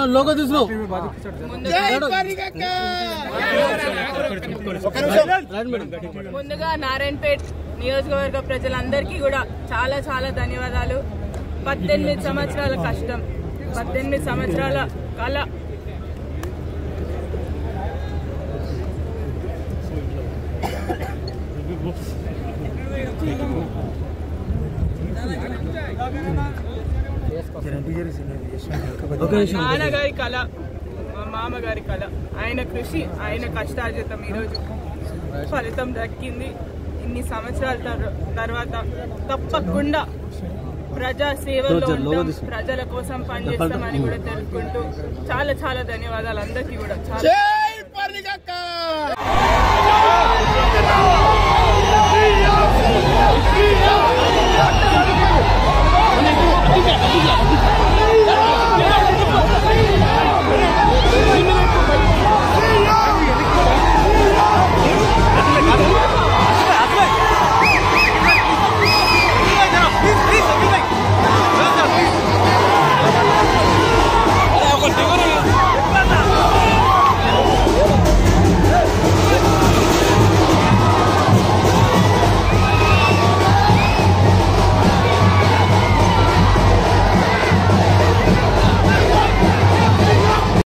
Logo తీసుకున్నావు ముందుగా నారాయణపేట్ నియోజకవర్గ ప్రజలందరికీ కూడా చాలా చాలా ధన్యవాదాలు పద్దెనిమిది సంవత్సరాల కష్టం పద్దెనిమిది సంవత్సరాల కళ నాన్నగారి కళ మా మామగారి కళ ఆయన కృషి ఆయన కష్టార్జితం ఈరోజు ఫలితం దక్కింది ఇన్ని సంవత్సరాల తర్- తర్వాత తప్పకుండా ప్రజా సేవలో ఉంటాం ప్రజల కోసం పనిచేస్తామని కూడా తెలుసుకుంటూ చాలా చాలా ధన్యవాదాలు అందరికీ కూడా చాలా Thank you.